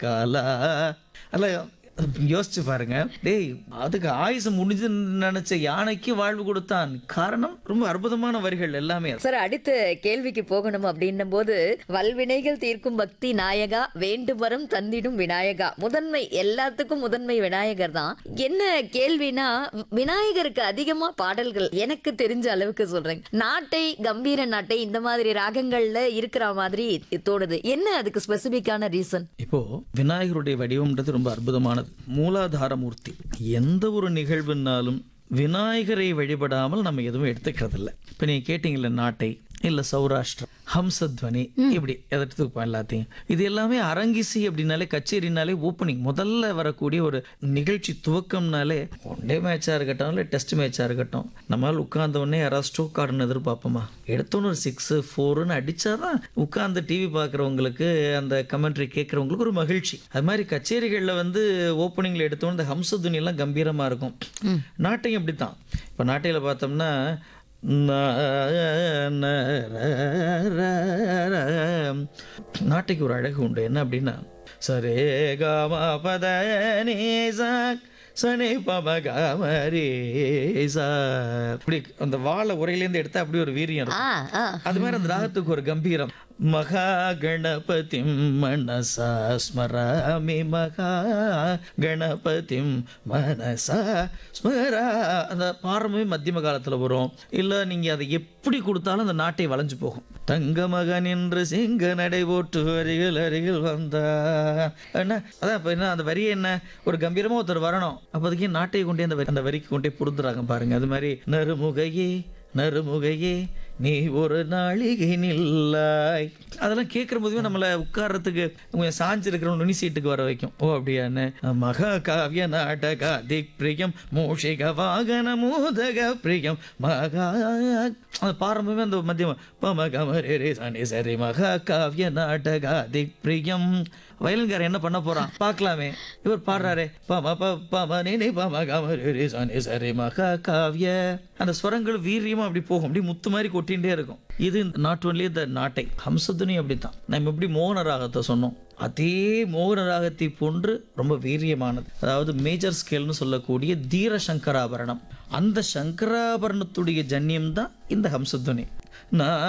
காலா அல்ல யோசிச்சு பாருங்க டேய் அதுக்கு ஆயுசு முடிஞ்சுன்னு நினைச்ச யானைக்கு வாழ்வு கொடுத்தான் காரணம் ரொம்ப அற்புதமான வரிகள் எல்லாமே சார் அடுத்த கேள்விக்கு போகணும் அப்படின்னும் போது வல்வினைகள் தீர்க்கும் பக்தி நாயகா வேண்டுவரம் தந்திடும் விநாயகா முதன்மை எல்லாத்துக்கும் முதன்மை விநாயகர் தான் என்ன கேள்வினா விநாயகருக்கு அதிகமா பாடல்கள் எனக்கு தெரிஞ்ச அளவுக்கு சொல்றேன் நாட்டை கம்பீர நாட்டை இந்த மாதிரி ராகங்கள்ல இருக்கிற மாதிரி தோணுது என்ன அதுக்கு ஸ்பெசிபிக்கான ரீசன் இப்போ விநாயகருடைய வடிவம்ன்றது ரொம்ப அற்புதமானது மூலாதார மூர்த்தி எந்த ஒரு நிகழ்வுனாலும் விநாயகரை வழிபடாமல் நம்ம எதுவும் எடுத்துக்கிறது இல்லை இப்போ நீங்க கேட்டீங்கல்ல நாட்டை இல்ல சௌராஷ்டிரம் ஹம்சத்வனி இப்படி எடுத்துப்போம் எல்லாத்தையும் இது எல்லாமே அரங்கிசி அப்படின்னாலே கச்சேரினாலே ஓப்பனிங் முதல்ல வரக்கூடிய ஒரு நிகழ்ச்சி துவக்கம்னாலே ஒன் டே மேட்சாக இருக்கட்டும் இல்லை டெஸ்ட் மேட்சாக இருக்கட்டும் நம்மளால் உட்கார்ந்த உடனே யாராவது ஸ்ட்ரோக் ஆடுன்னு எதிர்பார்ப்போமா எடுத்தோன்னு ஒரு சிக்ஸு ஃபோருன்னு அடிச்சாதான் உட்கார்ந்து டிவி பார்க்குறவங்களுக்கு அந்த கமெண்ட்ரி கேட்குறவங்களுக்கு ஒரு மகிழ்ச்சி அது மாதிரி கச்சேரிகளில் வந்து ஓப்பனிங்கில் எடுத்தோன்னு இந்த ஹம்சதுனி எல்லாம் கம்பீரமாக இருக்கும் நாட்டையும் அப்படி தான் இப்போ நாட்டையில் பார்த்தோம்னா நாட்டைக்கு ஒரு அழகு உண்டு என்ன அப்படின்னா சரே காம பத நீசா சனி பமகமரேசா இப்படி அந்த வாழை உரையிலேருந்து எடுத்தா அப்படி ஒரு வீரியம் இருக்கும் ஆ ஆ அது மாதிரி அந்த ராகத்துக்கு ஒரு கம்பீரம் மகா கணபதிம் மனசா ஸ்மராமி மகா கணபதிம் மனசா ஸ்மரா அந்த பாரமே மத்தியம காலத்துல வரும் இல்ல நீங்க அதை எப்படி கொடுத்தாலும் அந்த நாட்டை வளைஞ்சு போகும் தங்க மகன் என்று சிங்க நடை போட்டு அருகில் அருகில் வந்தா என்ன அதான் இப்ப என்ன அந்த வரி என்ன ஒரு கம்பீரமா ஒருத்தர் வரணும் அப்போதைக்கு நாட்டை கொண்டே அந்த வரி- அந்த வரிக்கு கொண்டே பொருந்துறாங்க பாருங்க அது மாதிரி நறுமுகையே நறுமுகையே நீ ஒரு நாளிகை நில்லாய் அதெல்லாம் கேட்குற போதுமே நம்மளை உட்கார்றதுக்கு கொஞ்சம் சாஞ்சிருக்கிற நுனி சீட்டுக்கு வர வைக்கும் ஓ அப்படியான்னு மகா காவிய நாடக திக் பிரியம் மூஷிக வாகன மூதக பிரியம் மகா அந்த பாரம்பரியமே அந்த மத்தியம் பமகமரே ரே சனி சரி மகா காவிய நாடக திக் பிரியம் வயலின்காரன் என்ன பண்ண போறான் பார்க்கலாமே இவர் பாடுறாரே பம ப பம நினை பம கமரே ரே சனி சரி மகா காவிய அந்த ஸ்வரங்கள் வீரியமா அப்படி போகும் அப்படி முத்து மாதிரி கொட்டிகிட்டே இருக்கும் இது நாட் ஒன்லி த நாட்டை ஹம்சத்துனி அப்படித்தான் நம்ம எப்படி மோகன ராகத்தை சொன்னோம் அதே மோகன ராகத்தை போன்று ரொம்ப வீரியமானது அதாவது மேஜர் ஸ்கேல்னு சொல்லக்கூடிய தீர சங்கராபரணம் அந்த சங்கராபரணத்துடைய ஜன்யம் தான் இந்த ஹம்சத்துனி நான்